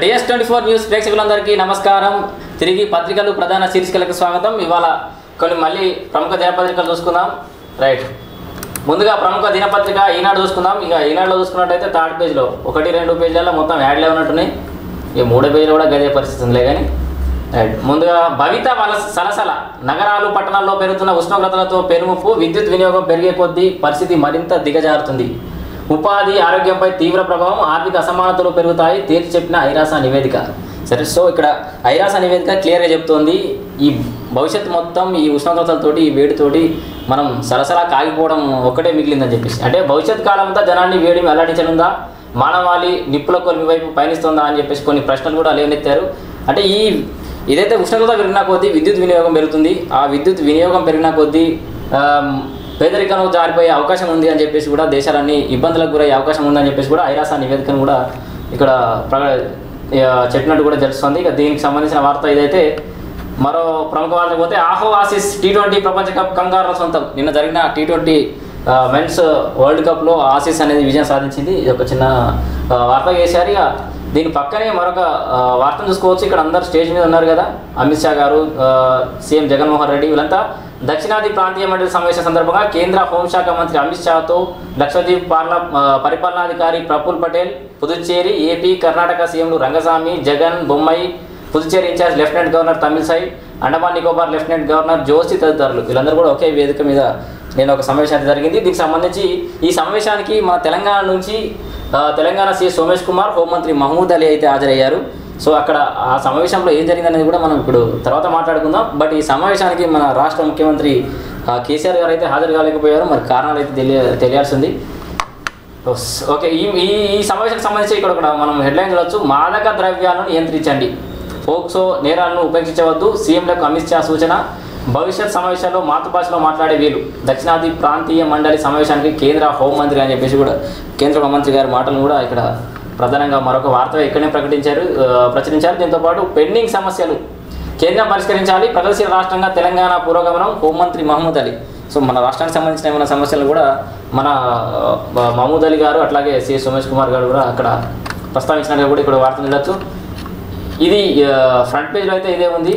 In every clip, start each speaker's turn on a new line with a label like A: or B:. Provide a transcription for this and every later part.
A: DS twenty four news ప్రేక్షకులందరికీ నమస్కారం తిరిగి పత్రికలు ప్రధాన శీర్షికలకు స్వాగతం ఇవాళ కొన్ని మళ్ళీ ప్రముఖ దినపత్రికలు చూసుకుందాం రైట్ ముందుగా ప్రముఖ దినపత్రిక ఈనాడు చూసుకుందాం ఇక ఈనాడులో చూసుకున్నట్టయితే థర్డ్ పేజ్లో ఒకటి రెండు పేజీలలో మొత్తం యాడ్లే ఉన్నట్టున్నాయి ఇక మూడో పేజీలో కూడా గదే పరిస్థితి ఉందిలే కానీ రైట్ ముందుగా భవిత వల సలసల నగరాలు పట్టణాల్లో పెరుగుతున్న ఉష్ణోగ్రతలతో పెనుముప్పు విద్యుత్ వినియోగం పెరిగే కొద్దీ పరిస్థితి మరింత దిగజారుతుంది ఉపాధి ఆరోగ్యంపై తీవ్ర ప్రభావం ఆర్థిక అసమానతలు పెరుగుతాయి తేల్చి చెప్పిన ఐరాస నివేదిక సరే సో ఇక్కడ ఐరాస నివేదిక క్లియర్గా చెప్తోంది ఈ భవిష్యత్తు మొత్తం ఈ ఉష్ణోగ్రతలతోటి ఈ వేడితోటి మనం సరసరా కాగిపోవడం ఒక్కటే మిగిలిందని చెప్పేసి అంటే భవిష్యత్ కాలం అంతా జనాన్ని వేడిని వెల్లడించనుందా మానవాళి నిప్పుల కొలిమి వైపు పయనిస్తుందా అని చెప్పేసి కొన్ని ప్రశ్నలు కూడా లేవనెత్తారు అంటే ఈ ఏదైతే ఉష్ణోగ్రత పెరిగిన కొద్దీ విద్యుత్ వినియోగం పెరుగుతుంది ఆ విద్యుత్ వినియోగం పెరిగిన కొద్దీ ఆమ్, పేదరికం జారిపోయే అవకాశం ఉంది అని చెప్పేసి కూడా దేశాలన్నీ ఇబ్బందులకు గురయ్యే అవకాశం ఉందని చెప్పేసి కూడా ఐరాస నివేదికను కూడా ఇక్కడ ప్ర ఆ, చెప్పినట్టు కూడా తెలుస్తుంది ఇక దీనికి సంబంధించిన వార్త ఇదైతే మరో ప్రముఖ వార్త పోతే ఆహో ఆసిస్ టీ ట్వంటీ ప్రపంచ కప్ కంగారుల సొంతం నిన్న జరిగిన టీ ట్వంటీ మెన్స్ వరల్డ్ కప్లో ఆసిస్ అనేది విజయం సాధించింది ఇది ఒక చిన్న ఆ, వార్త చేశారు ఇక దీని పక్కనే మరొక ఆ, వార్తను చూసుకోవచ్చు ఇక్కడ అందరు స్టేజ్ మీద ఉన్నారు కదా అమిత్ షా గారు ఆ, సీఎం జగన్మోహన్ రెడ్డి వీళ్ళంతా దక్షిణాది ప్రాంతీయ మండలి సమావేశం సందర్భంగా కేంద్ర హోంశాఖ మంత్రి అమిత్ షాతో లక్షద్వీప్ పార్ల ఆ, పరిపాలనాధికారి ప్రఫుల్ పటేల్ పుదుచ్చేరి ఏపీ కర్ణాటక సీఎంలు Rangaswamy Jagan Bommai Puducherry incharge lieutenant governor Tamilisai Andaman Nicobar lieutenant governor Joshi తదితరులు వీళ్ళందరూ కూడా ఒకే వేదిక మీద నేను ఒక సమావేశానికి జరిగింది దీనికి సంబంధించి ఈ సమావేశానికి మన తెలంగాణ నుంచి ఆ, తెలంగాణ సీఎస్ సోమేష్ కుమార్ హోంమంత్రి మహమూద్ అలీ అయితే హాజరయ్యారు సో అక్కడ ఆ సమావేశంలో ఏం జరిగిందనేది కూడా మనం ఇప్పుడు తర్వాత మాట్లాడుకుందాం బట్ ఈ సమావేశానికి మన రాష్ట్ర ముఖ్యమంత్రి ఆ, కేసీఆర్ గారు అయితే హాజరు కాలేకపోయారు మరి కారణాలు అయితే తెలియ తెలియాల్సింది ఓస్. ఓకే ఈ ఈ ఈ సమావేశానికి సంబంధించి ఇక్కడ ఒకటి మనం హెడ్లైన్ చూడొచ్చు మాదక ద్రవ్యాలను నియంత్రించండి పోక్సో నేరాలను ఉపేక్షించవద్దు సీఎంలకు అమిత్ షా సూచన భవిష్యత్ సమావేశాల్లో మాతృభాషలో మాట్లాడే వీలు దక్షిణాది ప్రాంతీయ మండలి సమావేశానికి కేంద్ర హోంమంత్రి అని చెప్పేసి కూడా కేంద్ర హోంమంత్రి గారి మాటలను కూడా ఇక్కడ ప్రధానంగా మరొక వార్త ఇక్కడనే ప్రకటించారు ఆ, ప్రచురించారు దీంతో పాటు పెండింగ్ సమస్యలు కేంద్రం పరిష్కరించాలి ప్రగతిశీల రాష్ట్రంగా తెలంగాణ పురోగమనం హోంమంత్రి మహమూద్ అలీ సో మన రాష్ట్రానికి సంబంధించిన ఏమైనా సమస్యలు కూడా మన ఆ, మహమూద్ అలీ గారు అట్లాగే సి సోమేష్ కుమార్ గారు కూడా అక్కడ ప్రస్తావించినట్టుగా కూడా ఇక్కడ వార్త చూడొచ్చు ఇది ఆ, ఫ్రంట్ పేజ్లో అయితే ఇదే ఉంది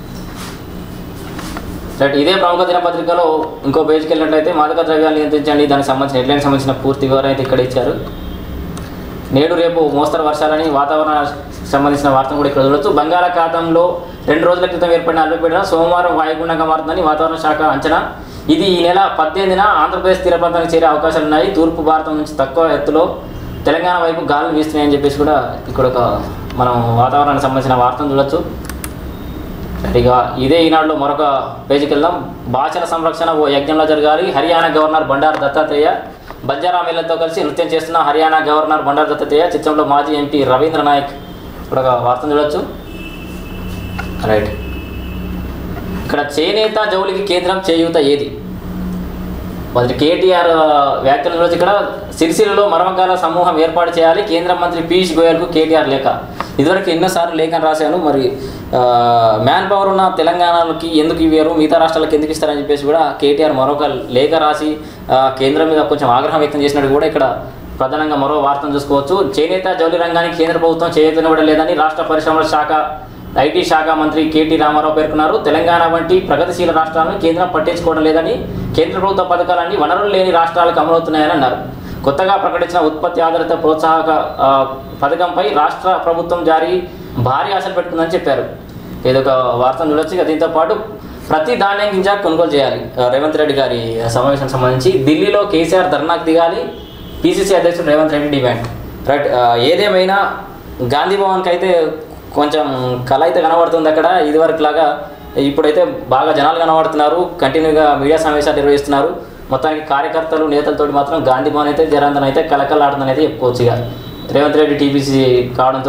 A: రైట్ ఇదే ప్రముఖ దినపత్రికలో ఇంకో పేజ్కి వెళ్ళినట్లయితే మాదక ద్రవ్యాలు నియంత్రించండి దానికి సంబంధించిన హెడ్లైన్ సంబంధించిన పూర్తి వివరం అయితే ఇక్కడ ఇచ్చారు నేడు రేపు మోస్తరు వర్షాలని వాతావరణ సంబంధించిన వార్తను కూడా ఇక్కడ చూడొచ్చు బంగాళాఖాతంలో రెండు రోజుల క్రితం ఏర్పడిన అల్పపీడనం సోమవారం వాయుగుండంగా మారుతుందని వాతావరణ శాఖ అంచనా ఇది ఈ నెల పద్దెనిమిదిన ఆంధ్రప్రదేశ్ తీర ప్రాంతానికి చేరే అవకాశాలు ఉన్నాయి తూర్పు భారతం నుంచి తక్కువ ఎత్తులో తెలంగాణ వైపు గాలులు వీస్తున్నాయని చెప్పేసి కూడా ఇక్కడ ఒక మనం వాతావరణానికి సంబంధించిన వార్తను చూడొచ్చు ఇక ఇదే ఈనాడులో మరొక పేజీకి వెళ్దాం భాషల సంరక్షణ ఓ యజ్ఞంలో జరగాలి హర్యానా గవర్నర్ బండారు దత్తాత్రేయ బంజారా మేళతో కలిసి నృత్యం చేస్తున్న హర్యానా గవర్నర్ బండారు దత్తాత్రేయ చిత్రంలో మాజీ ఎంపీ రవీంద్ర నాయక్ ఇక్కడ ఒక వార్తను చూడొచ్చు రైట్ ఇక్కడ చేనేత జౌలికి కేంద్రం చేయూత ఏది మొదటి కేటీఆర్ వ్యాఖ్యల రోజు ఇక్కడ సిరిసిల్లలో మరమకాల సమూహం ఏర్పాటు చేయాలి కేంద్ర మంత్రి పీయూష్ గోయల్కు కేటీఆర్ లేఖ ఇదివరకు ఎన్నోసార్లు లేఖను రాశాను మరి మ్యాన్ పవర్ ఉన్న తెలంగాణకి ఎందుకు ఇవ్వరు మిగతా రాష్ట్రాలకు ఎందుకు ఇస్తారని చెప్పేసి కూడా కేటీఆర్ మరొక లేఖ రాసి ఆ, కేంద్రం మీద కొంచెం ఆగ్రహం వ్యక్తం చేసినట్టు కూడా ఇక్కడ ప్రధానంగా మరో వార్తను చూసుకోవచ్చు చేనేత జౌలి రంగానికి కేంద్ర ప్రభుత్వం చేయనివ్వడం లేదని రాష్ట్ర పరిశ్రమల శాఖ ఐటీ శాఖ మంత్రి కేటీ రామారావు పేర్కొన్నారు తెలంగాణ వంటి ప్రగతిశీల రాష్ట్రాలను కేంద్రం పట్టించుకోవడం లేదని కేంద్ర ప్రభుత్వ పథకాలన్నీ వనరులు లేని రాష్ట్రాలకు అమలవుతున్నాయని అన్నారు కొత్తగా ప్రకటించిన ఉత్పత్తి ఆధారిత ప్రోత్సాహక ఆ, పథకంపై రాష్ట్ర ప్రభుత్వం జారీ భారీ ఆశలు పెట్టుకుందని చెప్పారు ఇదొక వార్తను చూడొచ్చు ఇక దీంతో పాటు ప్రతి ధాన్యం గింజ కొనుగోలు చేయాలి ఆ, రేవంత్ రెడ్డి గారి సమావేశం సంబంధించి ఢిల్లీలో కేసీఆర్ ధర్నాకు దిగాలి పిసిసి అధ్యక్షుడు రేవంత్ రెడ్డి డిమాండ్ రైట్ ఆ, ఏదేమైనా గాంధీ భవన్కి అయితే కొంచెం కళ అయితే కనబడుతుంది అక్కడ ఇదివరకు లాగా ఇప్పుడైతే బాగా జనాలు కనబడుతున్నారు కంటిన్యూగా మీడియా సమావేశాలు నిర్వహిస్తున్నారు మొత్తానికి కార్యకర్తలు నేతలతోటి మాత్రం గాంధీ భవన్ అయితే జరంతన అయితే కలకలాడుతుందని అయితే చెప్పుకోవచ్చు ఇక రేవంత్ రెడ్డి టీపీసీ కావడంతో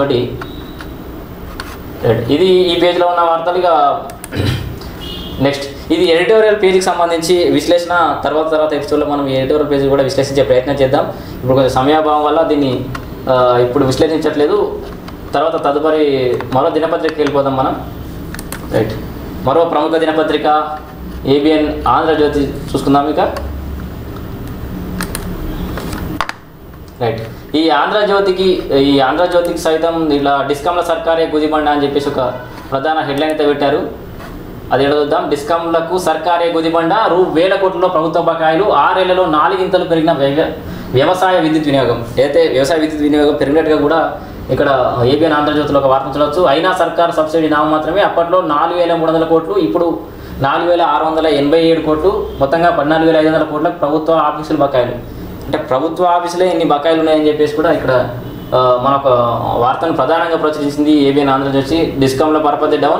A: ఇది ఈ పేజ్లో ఉన్న వార్తలు ఇక నెక్స్ట్ ఇది ఎడిటోరియల్ పేజీకి సంబంధించి విశ్లేషణ తర్వాత తర్వాత ఎపిసోడ్లో మనం ఈ ఎడిటోరియల్ పేజీ కూడా విశ్లేషించే ప్రయత్నం చేద్దాం ఇప్పుడు కొంచెం సమయాభావం వల్ల దీన్ని ఆ, ఇప్పుడు విశ్లేషించట్లేదు తర్వాత తదుపరి మరో దినపత్రికకి వెళ్ళిపోదాం మనం రైట్ మరో ప్రముఖ దినపత్రిక ఏబిఎన్ ఆంధ్రజ్యోతి చూసుకుందాం ఇక రైట్ ఈ ఆంధ్రజ్యోతికి ఈ ఆంధ్రజ్యోతికి సైతం ఇలా డిస్కమ్ల సర్కారే గుదిబండ అని చెప్పేసి ఒక ప్రధాన హెడ్లైన్ అయితే పెట్టారు అది ఏడో చూద్దాం డిస్కమ్లకు సర్కారే గుదిబండ రూ వేల కోట్లలో ప్రభుత్వ బకాయిలు ఆరేళ్లలో నాలుగింతలు పెరిగిన వ్యవ- వ్యవసాయ విద్యుత్ వినియోగం ఏదైతే వ్యవసాయ విద్యుత్ వినియోగం పెరిగినట్టుగా కూడా ఇక్కడ ఏబిఎన్ ఆంధ్రజ్యోతిలో ఒక వార్త చూడవచ్చు అయినా సర్కార్ సబ్సిడీ నామ మాత్రమే అప్పట్లో నాలుగు వేల మూడు వందల కోట్లు ఇప్పుడు నాలుగు వేల ఆరు వందల ఎనభై ఏడు కోట్లు మొత్తంగా పద్నాలుగు వేల ఐదు వందల కోట్లకు ప్రభుత్వ ఆఫీసులు బకాయిలు అంటే ప్రభుత్వ ఆఫీసులే ఇన్ని బకాయిలు ఉన్నాయని చెప్పేసి కూడా ఇక్కడ ఆ, మన ఒక వార్తను ప్రధానంగా ప్రచురించింది ఏబిఎన్ ఆంధ్రజ్యోతి డిస్కమ్ల పరపతి డౌన్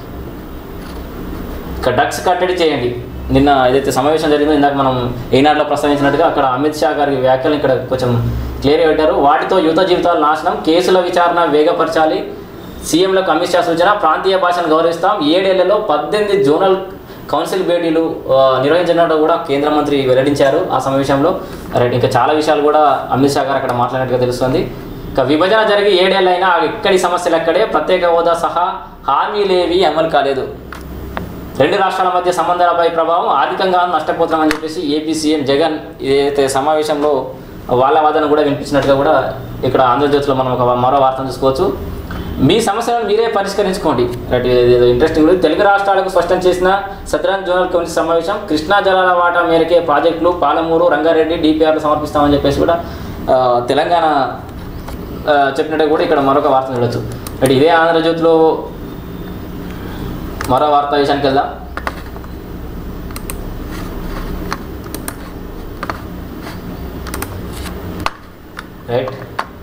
A: ఇక డక్స్ కట్టడి చేయండి నిన్న ఏదైతే సమావేశం జరిగిందో ఇందాక మనం ఈనాడులో ప్రస్తావించినట్టుగా అక్కడ అమిత్ షా గారి వ్యాఖ్యలు ఇక్కడ కొంచెం క్లియర్గా పెట్టారు వాటితో యువత జీవితాల నాశనం కేసుల విచారణ వేగపరచాలి సీఎంలకు అమిత్ షా సూచన ప్రాంతీయ భాషను గౌరవిస్తాం ఏడేళ్లలో పద్దెనిమిది జోనల్ కౌన్సిల్ భేటీలు ఆ, నిర్వహించినట్టు కూడా కేంద్ర మంత్రి వెల్లడించారు ఆ సమావేశంలో రైట్ ఇంకా చాలా విషయాలు కూడా అమిత్ షా గారు అక్కడ మాట్లాడినట్టుగా తెలుస్తుంది ఇక విభజన జరిగి ఏడేళ్ళైనా ఎక్కడి సమస్యలు ఎక్కడే ప్రత్యేక హోదా సహా హామీలేవి అమలు కాలేదు రెండు రాష్ట్రాల మధ్య సంబంధాలపై ప్రభావం ఆర్థికంగా నష్టపోతున్నామని చెప్పేసి ఏపీ సీఎం జగన్ ఏదైతే సమావేశంలో వాళ్ళ వాదన కూడా వినిపించినట్టుగా కూడా ఇక్కడ ఆంధ్రజ్యోతిలో మనం ఒక మరో వార్తను చూసుకోవచ్చు మీ సమస్యలను మీరే పరిష్కరించుకోండి రైట్ ఇది ఇంట్రెస్టింగ్ తెలుగు రాష్ట్రాలకు స్పష్టం చేసిన సదరన్ జోనల్ కౌన్సిల్ సమావేశం కృష్ణా జలాల వాటా మేరకే ప్రాజెక్టులు పాలమూరు రంగారెడ్డి డిపిఆర్లు సమర్పిస్తామని చెప్పేసి కూడా ఆ, తెలంగాణ ఆ, చెప్పినట్టు కూడా ఇక్కడ మరొక వార్త చూడొచ్చు రైట్ ఇదే ఆంధ్రజ్యోతిలో మరో వార్తా విషయానికి వెళ్దాం రైట్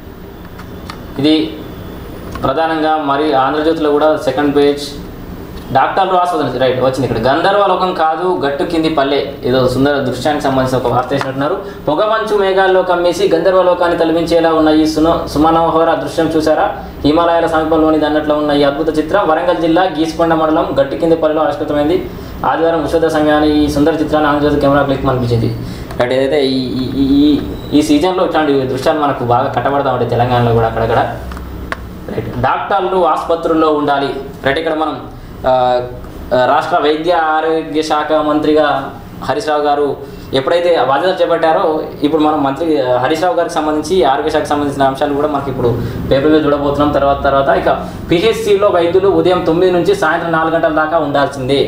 A: ఇది ప్రధానంగా మరి ఆంధ్రజ్యోతిలో కూడా సెకండ్ పేజ్ డాక్టర్లు ఆస్వాదన రైట్ వచ్చింది ఇక్కడ గంధర్వ లోకం కాదు గట్టు కింది పల్లె ఏదో సుందర దృశ్యానికి సంబంధించిన ఒక వార్త వేసినట్టున్నారు పొగమంచు మేఘాల్లో కమ్మేసి గంధర్వ లోకాన్ని తలవించేలా ఉన్న ఈ సున సుమనోహర దృశ్యం చూసారా హిమాలయాల సమీపంలోని అన్నట్లో ఉన్న ఈ అద్భుత చిత్రం వరంగల్ జిల్లా గీసుకొండ మండలం గట్టు కింది పల్లెలో ఆవిష్కృతమైంది ఆదివారం విశ్వద సమయాన్ని ఈ సుందర చిత్రాన్ని ఆంధ్రజ్యోతి కెమెరా క్లిక్ అనిపించింది రైట్ ఏదైతే ఈ ఈ- ఈ ఈ- ఈ సీజన్లో ఇట్లాంటి దృశ్యాలు మనకు బాగా కట్టబడతా ఉంటాయి తెలంగాణలో కూడా అక్కడక్కడ రైట్ డాక్టర్లు ఆసుపత్రుల్లో ఉండాలి రైట్ ఇక్కడ మనం ఆ, ఆ, రాష్ట్ర వైద్య ఆరోగ్య శాఖ మంత్రిగా హరీష్ రావు గారు ఎప్పుడైతే బాధ్యతలు చేపట్టారో ఇప్పుడు మనం మంత్రి ఆ, హరీష్ రావు గారికి సంబంధించి ఆరోగ్య శాఖకు సంబంధించిన అంశాలు కూడా మనకి ఇప్పుడు పేపర్ మీద చూడబోతున్నాం తర్వాత తర్వాత ఇక పిహెచ్సిలో వైద్యులు ఉదయం తొమ్మిది నుంచి సాయంత్రం నాలుగు గంటల దాకా ఉండాల్సిందే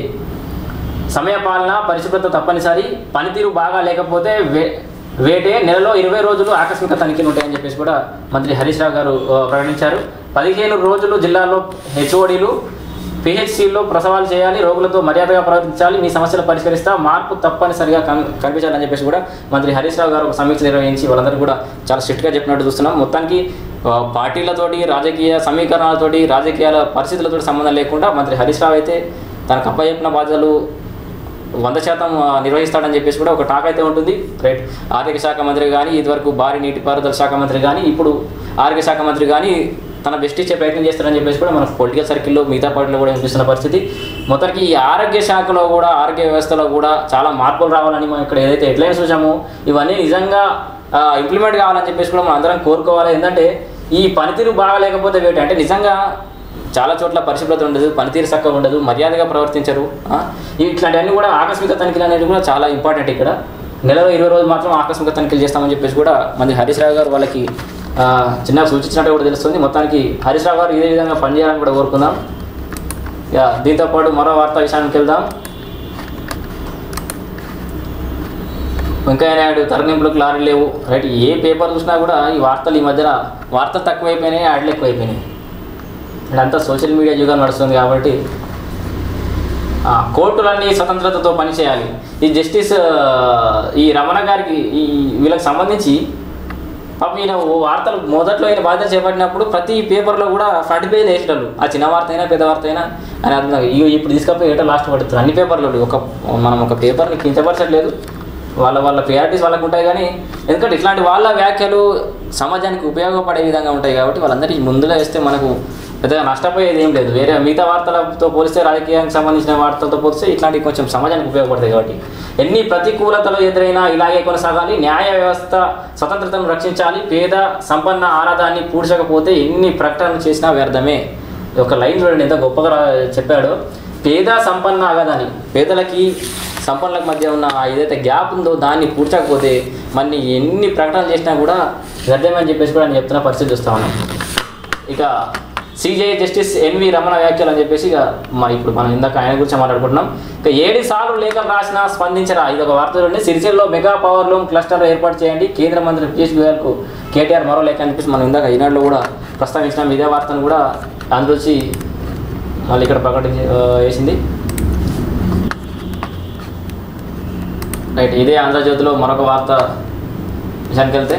A: సమయపాలన పరిశుభ్రత తప్పనిసరి పనితీరు బాగా లేకపోతే వే వేటే నెలలో ఇరవై రోజులు ఆకస్మిక తనిఖీలు ఉంటాయని చెప్పేసి కూడా మంత్రి హరీష్ రావు గారు ఆ, ప్రకటించారు పదిహేను రోజులు జిల్లాలో హెచ్ఓడీలు పిహెచ్సిలో ప్రసవాలు చేయాలి రోగులతో మర్యాదగా ప్రవర్తించాలి మీ సమస్యలు పరిష్కరిస్తా మార్పు తప్పనిసరిగా కన్- కనిపించాలని చెప్పేసి కూడా మంత్రి హరీష్ రావు గారు ఒక సమీక్ష నిర్వహించి వాళ్ళందరూ కూడా చాలా స్ట్రిక్ట్గా చెప్పినట్టు చూస్తున్నాం మొత్తానికి ఆ, పార్టీలతోటి రాజకీయ సమీకరణాలతోటి రాజకీయాల పరిస్థితులతో సంబంధం లేకుండా మంత్రి హరీష్ రావు అయితే తనకు అప్పచెప్పిన బాధ్యతలు వంద శాతం ఆ, నిర్వహిస్తాడని చెప్పేసి కూడా ఒక టాక్ అయితే ఉంటుంది రైట్ ఆర్థిక శాఖ మంత్రి కానీ ఇదివరకు భారీ నీటిపారుదల శాఖ మంత్రి కానీ ఇప్పుడు ఆరోగ్య శాఖ మంత్రి కానీ తన బెస్ట్ ఇచ్చే ప్రయత్నం చేస్తారని చెప్పేసి కూడా మన పొలిటికల్ సర్కిల్లో మిగతా పార్టీలో కూడా వినిపిస్తున్న పరిస్థితి మొత్తానికి ఈ ఆరోగ్య శాఖలో కూడా ఆరోగ్య వ్యవస్థలో కూడా చాలా మార్పులు రావాలని మనం ఇక్కడ ఏదైతే హెడ్లైన్స్ చూసామో ఇవన్నీ నిజంగా ఇంప్లిమెంట్ కావాలని చెప్పేసి కూడా మనం అందరం కోరుకోవాలి ఏంటంటే ఈ పనితీరు బాగా లేకపోతే వేటి అంటే నిజంగా చాలా చోట్ల పరిశుభ్రత ఉండదు పనితీరు చక్కగా ఉండదు మర్యాదగా ప్రవర్తించరు ఆ? ఇవి ఇట్లాంటివన్నీ కూడా ఆకస్మిక తనిఖీలు అనేది కూడా చాలా ఇంపార్టెంట్ ఇక్కడ నెలలో ఇరవై రోజులు మాత్రం ఆకస్మిక తనిఖీలు చేస్తామని చెప్పేసి కూడా మంది హరీష్ రావు గారు వాళ్ళకి ఆ, చిన్నగా సూచించినట్టు కూడా తెలుస్తుంది మొత్తానికి హరీష్ రావు గారు ఇదే విధంగా పనిచేయాలని కూడా కోరుకుందాం యా దీంతో పాటు మరో వార్తా విషయానికి వెళ్దాం వెంకయ్య నాయుడు తరలింపులకు లారీ లేవు రైట్ ఏ పేపర్ చూసినా కూడా ఈ వార్తలు ఈ మధ్యన వార్తలు తక్కువైపోయినాయి యాడ్లు ఎక్కువైపోయినాయి ఇదంతా సోషల్ మీడియా యుగం నడుస్తుంది కాబట్టి ఆ, కోర్టులన్నీ స్వతంత్రతతో పనిచేయాలి ఈ జస్టిస్ ఆ, ఈ రమణ గారికి ఈ వీళ్ళకి సంబంధించి పాపం ఈయన ఓ వార్తలు మొదట్లో ఈయన బాధ్యత చేపట్టినప్పుడు ప్రతి పేపర్లో కూడా ఫ్రంట్ పేజ్ వేసేటోళ్ళు ఆ చిన్న వార్త అయినా పెద్ద వార్త అయినా అని అర్థం కాదు. ఇగో ఇప్పుడు తీసుకపోయి ఏటో లాస్ట్ పడుతుంది అన్ని పేపర్లు ఒక మనం ఒక పేపర్ని కించపరచట్లేదు వాళ్ళ వాళ్ళ ప్రియారిటీస్ వాళ్ళకు ఉంటాయి కానీ ఎందుకంటే ఇట్లాంటి వాళ్ళ వ్యాఖ్యలు సమాజానికి ఉపయోగపడే విధంగా ఉంటాయి కాబట్టి వాళ్ళందరికీ ముందుగా వేస్తే మనకు పెద్దగా నష్టపోయేది ఏం లేదు వేరే మిగతా వార్తలతో పోలిస్తే రాజకీయానికి సంబంధించిన వార్తలతో పోలిస్తే ఇట్లాంటివి కొంచెం సమాజానికి ఉపయోగపడతాయి కాబట్టి ఎన్ని ప్రతికూలతలు ఎదురైనా ఇలాగే కొనసాగాలి న్యాయ వ్యవస్థ స్వతంత్రతను రక్షించాలి పేద సంపన్న ఆరాధాన్ని పూడ్చకపోతే ఎన్ని ప్రకటనలు చేసినా వ్యర్థమే ఒక లైన్ చూడండి ఎంత గొప్పగా రా- చెప్పాడో పేద సంపన్న ఆగదాని పేదలకి సంపన్నులకు మధ్య ఉన్న ఆ ఏదైతే గ్యాప్ ఉందో దాన్ని పూడ్చకపోతే మళ్ళీ ఎన్ని ప్రకటనలు చేసినా కూడా వ్యర్థమని చెప్పేసి కూడా నేను చెప్తున్న పరిస్థితి చూస్తా ఉన్నాం ఇక సిజే జస్టిస్ ఎన్వి రమణ వ్యాఖ్యలు అని చెప్పేసి ఇక మా ఇప్పుడు మనం ఇందాక ఆయన గురించి మాట్లాడుకుంటున్నాం ఇక ఏడు సార్లు లేఖలు రాసిన స్పందించరా ఇది ఒక వార్త చూడండి సిరిసిల్లో మెగా పవర్ లూమ్ క్లస్టర్ ఏర్పాటు చేయండి కేంద్ర మంత్రి పీయూష్ గోయల్కు కేటీఆర్ మరో లేఖ అని చెప్పేసి మనం ఇందాక ఈనాడులో కూడా ప్రస్తావించినాం ఇదే వార్తను కూడా అందులో వచ్చి మళ్ళీ ఇక్కడ ప్రకటించి ఆ, వేసింది రైట్ ఇదే ఆంధ్రజ్యోతిలో మరొక వార్త విషయానికి వెళ్తే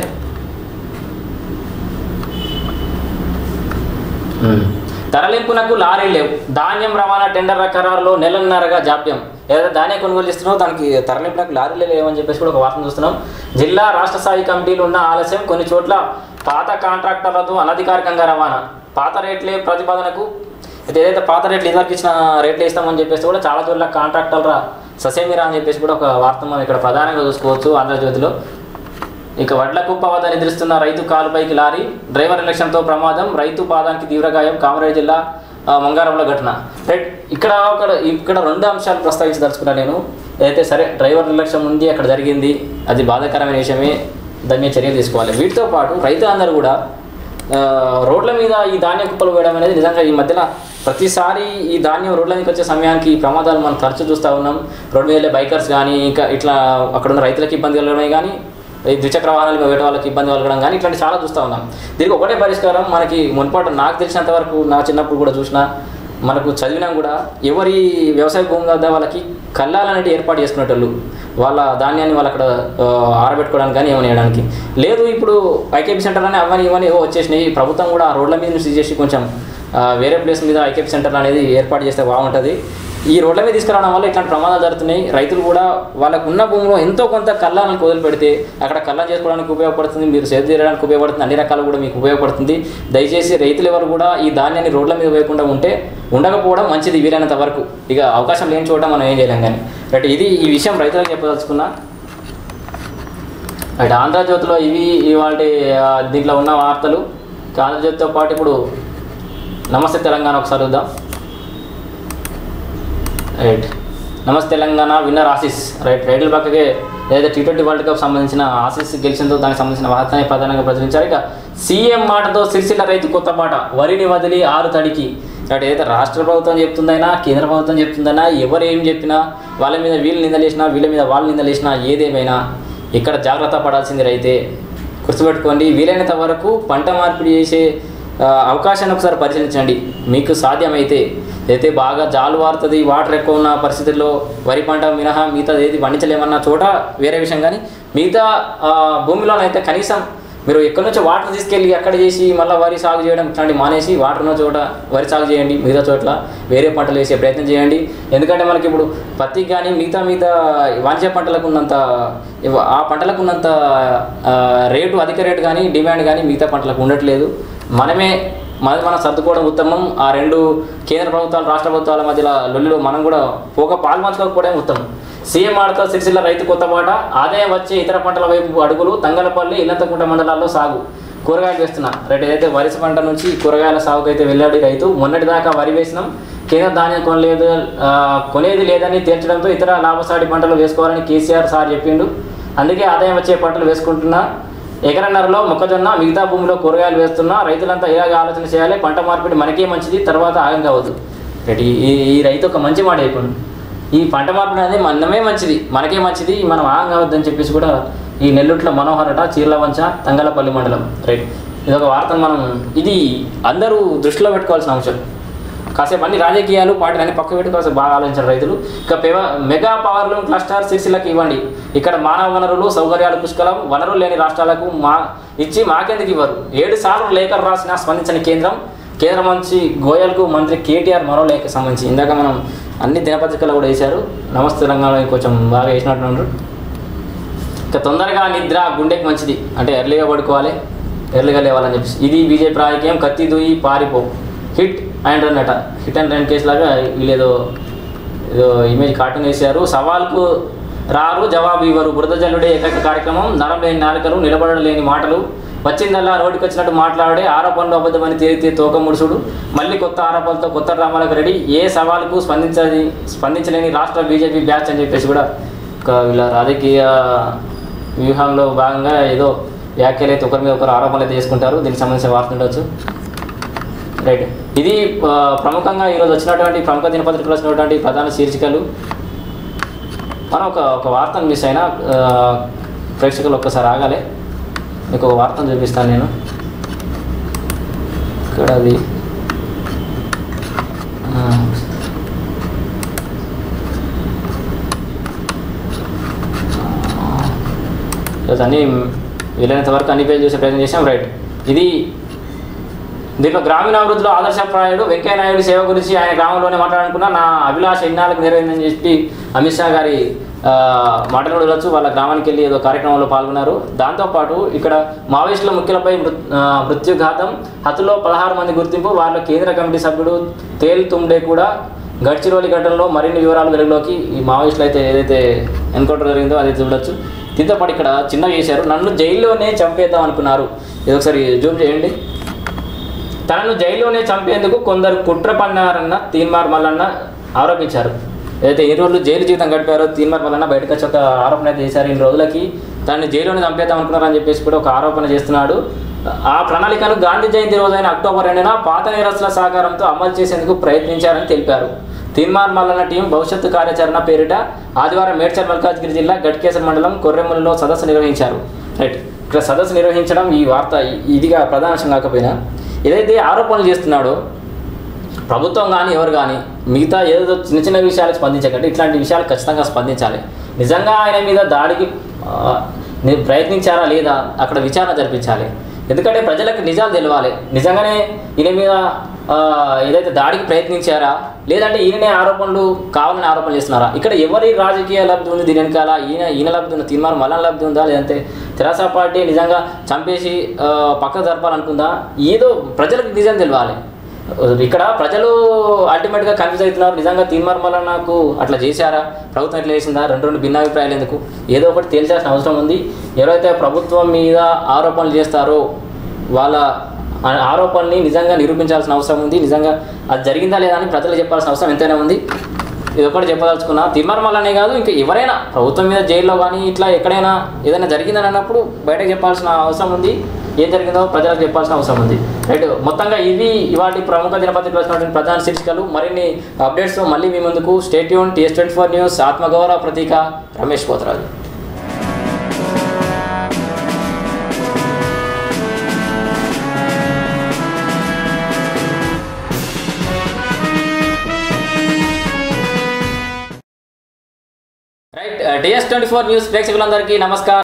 A: తరలింపునకు లారీలు లేవు ధాన్యం రవాణా టెండర్ల ఖరారులో నెలన్నరగా జాప్యం ఏదైతే ధాన్యం కొనుగోలు చేస్తున్నారో దానికి తరలింపునకు లారీలు లేవని చెప్పేసి కూడా ఒక వార్తను చూస్తున్నాం జిల్లా రాష్ట్ర స్థాయి కమిటీలు ఉన్న ఆలస్యం కొన్ని చోట్ల పాత కాంట్రాక్టర్లతో అనధికారికంగా రవాణా పాత రేట్లే ప్రతిపాదనకు అయితే ఏదైతే పాత రేట్లు ఇదివరకు ఇచ్చిన రేట్లు ఇస్తామని చెప్పేసి కూడా చాలా చోట్ల కాంట్రాక్టర్ల ససేమిరా అని చెప్పేసి కూడా ఒక వార్త మనం ఇక్కడ ప్రధానంగా చూసుకోవచ్చు ఆంధ్రజ్యోతిలో ఇక వడ్ల కుప్ప వద్ద నిద్రిస్తున్న రైతు కాలుపైకి లారీ డ్రైవర్ నిర్లక్ష్యంతో ప్రమాదం రైతు పాదానికి తీవ్ర గాయం కామారెడ్డి జిల్లా ఆ, మంగారంలో ఘటన రైట్ ఇక్కడ ఒక ఇక్కడ రెండు అంశాలు ప్రస్తావించదలుచుకున్నా నేను ఏదైతే సరే డ్రైవర్ నిర్లక్ష్యం ఉంది అక్కడ జరిగింది అది బాధాకరమైన విషయమే దాని మీద చర్యలు తీసుకోవాలి వీటితో పాటు రైతులందరూ కూడా ఆ, రోడ్ల మీద ఈ ధాన్యం కుప్పలు వేయడం అనేది నిజంగా ఈ మధ్యన ప్రతిసారి ఈ ధాన్యం రోడ్ల మీదకి వచ్చే సమయానికి ఈ ప్రమాదాలు మనం తరచూ చూస్తూ ఉన్నాం రోడ్డు మీద వెళ్ళే బైకర్స్ కానీ ఇంకా ఇట్లా అక్కడ ఉన్న రైతులకు ఇబ్బంది కలగడమే కానీ ఈ ద్విచక్ర వాహనాలు మీద వేరే వాళ్ళకి ఇబ్బంది కలగడం కానీ ఇట్లాంటి చాలా చూస్తూ ఉన్నాం దీనికి ఒకటే పరిష్కారం మనకి మున్పాటు నాకు తెలిసినంత వరకు నా చిన్నప్పుడు కూడా చూసిన మనకు చదివినా కూడా ఎవరి వ్యవసాయ భూమి వద్ద వాళ్ళకి కల్లాలు అనేవి ఏర్పాటు చేసుకునేటోళ్ళు వాళ్ళ ధాన్యాన్ని వాళ్ళు అక్కడ ఆ, ఆరబెట్టుకోవడానికి కానీ ఏమైనా వేయడానికి లేదు ఇప్పుడు ఐకేపీ సెంటర్ అని అవన్నీ ఇవన్నీ ఏవో వచ్చేసినాయి ప్రభుత్వం కూడా ఆ రోడ్ల మీద నుంచి చేసి కొంచెం ఆ, వేరే ప్లేస్ మీద ఐకేపీ సెంటర్ అనేది ఏర్పాటు చేస్తే బాగుంటుంది ఈ రోడ్ల మీద తీసుకురావడం వల్ల ఇట్లాంటి ప్రమాదాలు జరుగుతున్నాయి రైతులు కూడా వాళ్ళకు ఉన్న భూమిలో ఎంతో కొంత కళ్ళాలను వదిలి పెడితే అక్కడ కళ్ళం చేసుకోవడానికి ఉపయోగపడుతుంది మీరు సేద తీయడానికి ఉపయోగపడుతుంది అన్ని రకాలు కూడా మీకు ఉపయోగపడుతుంది దయచేసి రైతులు ఎవరు కూడా ఈ ధాన్యాన్ని రోడ్ల మీద వేయకుండా ఉంటే ఉండకపోవడం మంచిది వీలైనంత వరకు ఇక అవకాశం లేని చోట మనం ఏం చేయలేం కానీ రైట్ ఇది ఈ విషయం రైతులకు చెప్పదలుచుకున్నా రైట్ ఆంధ్రజ్యోతిలో ఇవి ఇవాళ దీంట్లో ఉన్న వార్తలు ఇక ఆంధ్రజ్యోతితో పాటు ఇప్పుడు నమస్తే తెలంగాణ ఒకసారి చూద్దాం రైట్ నమస్తే తెలంగాణ విన్నర్ ఆసిస్ రైట్ రైతుల పక్కకే ఏదైతే టీ ట్వంటీ వరల్డ్ కప్ సంబంధించిన ఆసిస్ గెలిచిందో దానికి సంబంధించిన వార్తని ప్రధానంగా ప్రచురించారు ఇక సీఎం మాటతో సిరిసిల్ల రైతు కొత్త మాట వరిని వదిలి ఆరు తడికి రైట్ ఏదైతే రాష్ట్ర ప్రభుత్వం చెప్తుందైనా కేంద్ర ప్రభుత్వం చెప్తుందైనా ఎవరు ఏం చెప్పినా వాళ్ళ మీద వీళ్ళు నిందలేసినా వీళ్ళ మీద వాళ్ళు నిందలేసినా ఏదేమైనా ఇక్కడ జాగ్రత్త పడాల్సింది రైతే గుర్తుపెట్టుకోండి వీలైనంత వరకు పంట మార్పిడి చేసే ఆ, అవకాశాన్ని ఒకసారి పరిశీలించండి మీకు సాధ్యమైతే అయితే బాగా జాలు వారుతుంది వాటర్ ఎక్కువ ఉన్న పరిస్థితుల్లో వరి పంట మినహా మిగతా ఏది పండించలేమన్న చోట వేరే విషయం కానీ మిగతా ఆ, భూమిలోనైతే కనీసం మీరు ఎక్కడి నుంచో వాటర్ తీసుకెళ్ళి అక్కడ చేసి మళ్ళీ వరి సాగు చేయడం ఇట్లాంటి మానేసి వాటర్ ఉన్న చోట వరి సాగు చేయండి మిగతా చోట్ల వేరే పంటలు వేసే ప్రయత్నం చేయండి ఎందుకంటే మనకి ఇప్పుడు పత్తికి కానీ మిగతా మిగతా వాణిజ్య పంటలకు ఉన్నంత ఇవ- ఆ పంటలకు ఉన్నంత ఆ, రేటు అధిక రేటు కానీ డిమాండ్ కానీ మిగతా పంటలకు ఉండట్లేదు మనమే మనది మనం సర్దుకోవడం ఉత్తమం ఆ రెండు కేంద్ర ప్రభుత్వాలు రాష్ట్ర ప్రభుత్వాల మధ్యలో లొల్లిలో మనం కూడా పోక పాల్పంచుకోకపోవడం ఉత్తమం సీఎం ఆడతో సిరిసిల్ల రైతు కొత్త మాట ఆదాయం వచ్చే ఇతర పంటల వైపు అడుగులు తంగలపల్లి ఇల్లంతకుంట మండలాల్లో సాగు కూరగాయలు వేస్తున్నా రైట్ ఏదైతే వరిస పంట నుంచి కూరగాయల సాగుకు అయితే వెళ్ళాడు ఈ రైతు మొన్నటి దాకా వరి వేసినాం కేంద్ర ధాన్యం కొనలేదు ఆ, కొనేది లేదని తేల్చడంతో ఇతర లాభసాటి పంటలు వేసుకోవాలని కేసీఆర్ సార్ చెప్పిండు అందుకే ఆదాయం వచ్చే పంటలు వేసుకుంటున్నా ఎకరన్నరలో మొక్కజొన్న మిగతా భూమిలో కూరగాయలు వేస్తున్నా రైతులంతా ఇలాగ ఆలోచన చేయాలి పంట మార్పిడి మనకే మంచిది తర్వాత ఆగం కావద్దు రైట్ ఈ ఈ- ఈ రైతు ఒక మంచి మాట అయిపోయింది ఈ పంట మార్పిడి అనేది మనమే మంచిది మనకే మంచిది మనం ఆగం కావద్దని చెప్పేసి కూడా ఈ నెల్లూట్ల మనోహరట చీర్లవంచ తంగలపల్లి మండలం రైట్ ఇది ఒక వార్తను మనం ఇది అందరూ దృష్టిలో పెట్టుకోవాల్సిన అంశం కాసేపు అన్ని రాజకీయాలు పార్టీలు అన్ని పక్క పెట్టి కాసేపు బాగా ఆలోచించారు రైతులు ఇక పెవ- మెగా పవర్ లూమ్ క్లస్టర్ సిరిసిల్లకి ఇవ్వండి ఇక్కడ మానవ వనరులు సౌకర్యాలు పుష్కలం వనరులు లేని రాష్ట్రాలకు మా ఇచ్చి మాకెందుకు ఇవ్వరు ఏడు సార్లు లేఖలు రాసిన స్పందించని కేంద్రం కేంద్ర మంత్రి గోయల్కు మంత్రి కేటీఆర్ మరో లేఖ సంబంధించి ఇందాక మనం అన్ని దినపత్రికలు కూడా వేశారు నమస్తే తెలంగాణ కొంచెం బాగా వేసినట్టున్నారు ఇక తొందరగా నిద్ర గుండెకి మంచిది అంటే ఎర్లీగా పడుకోవాలి ఎర్లీగా లేవాలని చెప్పేసి ఇది బీజేపీ రాజకీయం కత్తి దూయి పారిపో హిట్ అండ్ రన్ అట హిట్ అండ్ రన్ కేసు లాగా వీళ్ళేదో ఏదో ఇమేజ్ కార్టూన్ వేశారు సవాల్కు రారు జవాబు ఇవ్వరు బురద జల్లుడే ఏకైక కార్యక్రమం నరం లేని నాలుకలు నిలబడలేని మాటలు వచ్చిందల్లా రోడ్డుకి వచ్చినట్టు మాట్లాడే ఆరోపణలు అబద్ధమని తేలితే తోక ముడుసుడు మళ్ళీ కొత్త ఆరోపణలతో కొత్త డ్రామాలకు రెడీ ఏ సవాలుకు స్పందించది స్పందించలేని రాష్ట్ర బీజేపీ బ్యాచ్ అని చెప్పేసి కూడా ఒక వీళ్ళ రాజకీయ వ్యూహంలో భాగంగా ఏదో వ్యాఖ్యలు అయితే ఒకరి మీద ఒకరు ఆరోపణలు అయితే చేసుకుంటారు దీనికి సంబంధించిన వార్త ఉండొచ్చు రైట్ ఇది ఆ, ప్రముఖంగా ఈరోజు వచ్చినటువంటి ప్రముఖ దినపత్రికలు వచ్చినటువంటి ప్రధాన శీర్షికలు మనం ఒక ఒక వార్తను మిస్ అయినా ఆ, ప్రేక్షకులు ఒక్కసారి ఆగాలి మీకు ఒక వార్తను చూపిస్తాను నేను ఇక్కడ అది ఆ, ఈరోజు అన్నీ వీలైనంత వరకు అన్ని పేజీలు చూసే ప్రయత్నం చేసాం రైట్ ఇది దీంట్లో గ్రామీణాభివృద్ధిలో ఆదర్శప్రాయుడు వెంకయ్య నాయుడు సేవ గురించి ఆయన గ్రామంలోనే మాట్లాడాలనుకున్నా నా అభిలాష ఇన్నాళ్ళకు నెరవేరిందని చెప్పి అమిత్ షా గారి ఆ, మాటలు కూడా వినొచ్చు వాళ్ళ గ్రామానికి వెళ్ళి ఏదో కార్యక్రమంలో పాల్గొన్నారు దాంతోపాటు ఇక్కడ మావోయిస్టుల ముఖ్యులపై మృ ఆ, మృత్యుఘాతం హతులో పదహారు మంది గుర్తింపు వాళ్ళ కేంద్ర కమిటీ సభ్యుడు తేల్ తుండే కూడా గడ్చిరోలి ఘటనలో మరిన్ని వివరాలు వెలుగులోకి ఈ మావోయిస్టులు అయితే ఏదైతే ఎన్కౌంటర్ జరిగిందో అది చూడొచ్చు దీంతో పాటు ఇక్కడ చిన్నగా చేశారు నన్ను జైల్లోనే చంపేద్దాం అనుకున్నారు ఇది ఒకసారి జూమ్ చేయండి తనను జైల్లోనే చంపేందుకు కొందరు కుట్ర పన్నారన్న తీన్మార్ మల్లన్న ఆరోపించారు ఏదైతే ఎన్ని రోజులు జైలు జీవితం గడిపారో తీన్మార్ మల్లన్న బయటకు వచ్చి ఒక ఆరోపణ అయితే చేశారు ఇన్ని రోజులకి తనని జైల్లోనే చంపేద్దాం అనుకున్నారని చెప్పేసి కూడా ఒక ఆరోపణ చేస్తున్నాడు ఆ ప్రణాళికను గాంధీ జయంతి రోజైన అక్టోబర్ రెండున పాత నేరస్తుల సహకారంతో అమలు చేసేందుకు ప్రయత్నించారని తెలిపారు తీన్మార్ మల్లన్న టీం భవిష్యత్తు కార్యాచరణ పేరిట ఆదివారం మేడ్చల్ మల్కాజ్గిరి జిల్లా గట్కేసర్ మండలం కొర్రెములలో సదస్సు నిర్వహించారు రైట్ ఇక్కడ సదస్సు నిర్వహించడం ఈ వార్త ఇ- ఇదిగా ప్రధాన అంశం కాకపోయినా ఏదైతే ఆరోపణలు చేస్తున్నాడో ప్రభుత్వం కానీ ఎవరు కానీ మిగతా ఏదో చిన్న చిన్న విషయాలకు స్పందించకండి ఇట్లాంటి విషయాలు ఖచ్చితంగా స్పందించాలి నిజంగా ఆయన మీద దాడికి ఆ, ని- ప్రయత్నించారా లేదా అక్కడ విచారణ జరిపించాలి ఎందుకంటే ప్రజలకు నిజాలు తెలవాలి నిజంగానే ఈయన మీద ఆ, ఏదైతే దాడికి ప్రయత్నించారా లేదంటే ఈయననే ఆరోపణలు కావాలని ఆరోపణలు చేస్తున్నారా ఇక్కడ ఎవరి రాజకీయ లబ్ధి ఉంది దీని వెనకాల ఈయన ఈయన లబ్ధి ఉంది తీర్మానం మళ్ళా లబ్ధి ఉందా లేదంటే తెరాస పార్టీ నిజంగా చంపేసి ఆ, పక్కకు జరపాలనుకుందా ఏదో ప్రజలకు నిజం తెలవాలి ఇక్కడ ప్రజలు అల్టిమేట్గా కన్ఫ్యూజ్ అవుతున్నారు నిజంగా తీన్మార్ నాకు అట్లా చేశారా ప్రభుత్వం ఎట్లా చేసిందా రెండు రెండు భిన్నాభిప్రాయాలు ఎందుకు ఏదో ఒకటి తేల్చాల్సిన అవసరం ఉంది ఎవరైతే ప్రభుత్వం మీద ఆరోపణలు చేస్తారో వాళ్ళ ఆ ఆరోపణని నిజంగా నిరూపించాల్సిన అవసరం ఉంది నిజంగా అది జరిగిందా లేదా అని ప్రజలకు చెప్పాల్సిన అవసరం ఎంతైనా ఉంది ఇది ఒకటి చెప్పదలుచుకున్నా తిమ్మర్మలనే కాదు ఇంకా ఎవరైనా ప్రభుత్వం మీద జైల్లో కానీ ఇట్లా ఎక్కడైనా ఏదైనా జరిగిందని అన్నప్పుడు బయటకు చెప్పాల్సిన అవసరం ఉంది ఏం జరిగిందో ప్రజలకు చెప్పాల్సిన అవసరం ఉంది రైట్ మొత్తంగా ఇవి ఇవాటి ప్రముఖ దినపత్రికలు వచ్చినటువంటి ప్రధాన శీర్షికలు మరిన్ని అప్డేట్స్ మళ్ళీ మీ ముందుకు stay tuned TS twenty four news ఆత్మగౌరవ ప్రతీక Ramesh Potharaju right TS twenty four news ప్రేక్షకులందరికీ నమస్కారం